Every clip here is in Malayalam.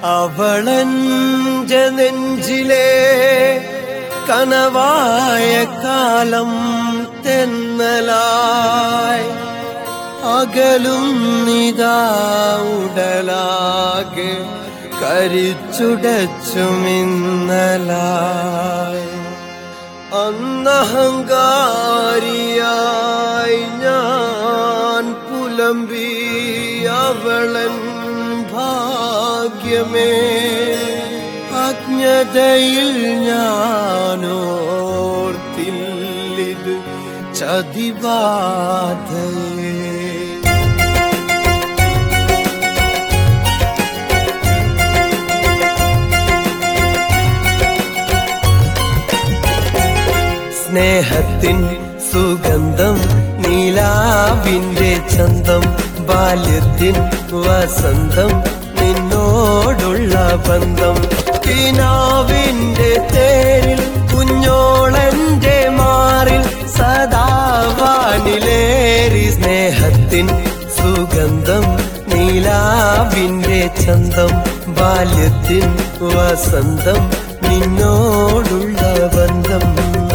അവളഞ്ച നെഞ്ചിലെ കനവായ കാലം തെന്നലായി അകലും നിതാ ഉടലാകെ കരിച്ചുടച്ചുമിന്നലായി അന്നഹങ്കാരിയായി ഞാൻ പുലമ്പി അവളൻ ഭാഗ്യമേ അജ്ഞതയിൽ ഞാനോർത്തില്ലിത് ചതിബാധയേ സ്നേഹത്തിൻ സുഗന്ധം നീലാവിന്റെ ചന്തം ബാല്യത്തിൻ വസന്തം നിന്നോടുള്ള ബന്ധം കിനാവിന്റെ തേരിൽ കുഞ്ഞോളന്റെ മാറിൽ സദാവാനിലേറി സ്നേഹത്തിൻ സുഗന്ധം നീലാവിന്റെ ചന്തം ബാല്യത്തിൻ വസന്തം നിന്നോടുള്ള ബന്ധം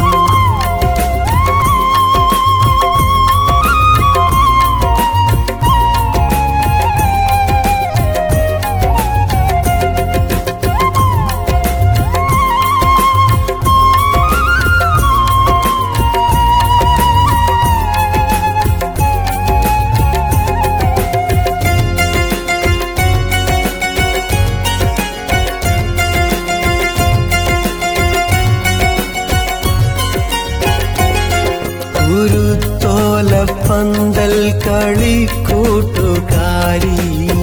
കുരുത്തോല പന്തൽ കളിക്കൂട്ടുകാരി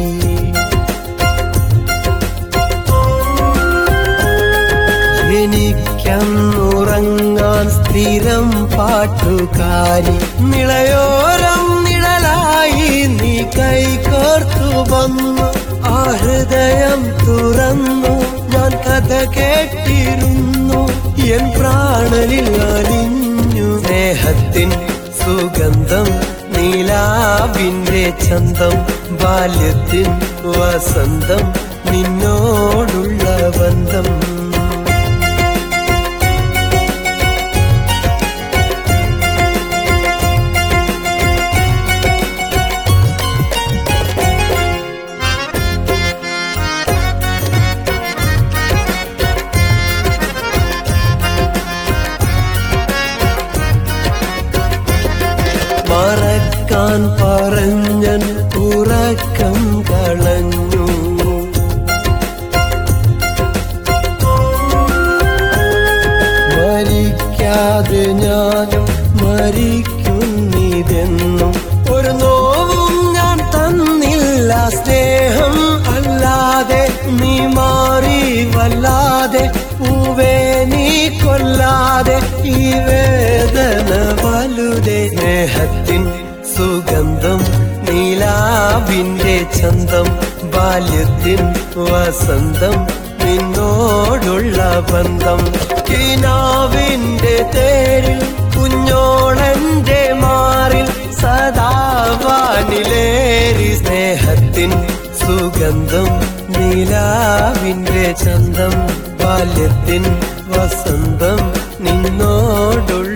എനിക്കന്നുറങ്ങാൻ സ്ഥിരം പാട്ടുകാരി നിളയോരം നിഴലായി നീ കൈകോർത്തു വന്നു ആ ഹൃദയം തുറന്നു ഞാൻ കഥ കേട്ടിരുന്നു എൻ പ്രാണനിൽ അലിഞ്ഞു സ്നേഹത്തിൻ സുഗന്ധം നീലാവിന്റെ ചന്തം ബാല്യത്തിൻ വസന്തം നിന്നോടുള്ള ബന്ധം മറക്കാൻ പറഞ്ഞൻ ഉറക്കം കളഞ്ഞു മരിക്കാതെ ഞാനും മരിക്കുന്നിതെന്നും ഒരു നോവും ഞാൻ തന്നില്ല സ്നേഹം അല്ലാതെ നീ മാറി വല്ലാതെ പൂവേ നീ കൊല്ലാതെ ഈ വേദന വലുതേ സ്നേഹത്തിൻ സുഗന്ധം നീലാവിന്റെ ചന്തം ബാല്യത്തിൻ വസന്തം നിന്നോടുള്ള ബന്ധം കിനാവിന്റെ തേരിൽ കുഞ്ഞോളന്റെ മാറിൽ സദാവാനിലേറി സ്നേഹത്തിൻ സുഗന്ധം നീലാവിന്റെ ചന്തം ബാല്യത്തിൻ വസന്തം നിന്നോടുള്ള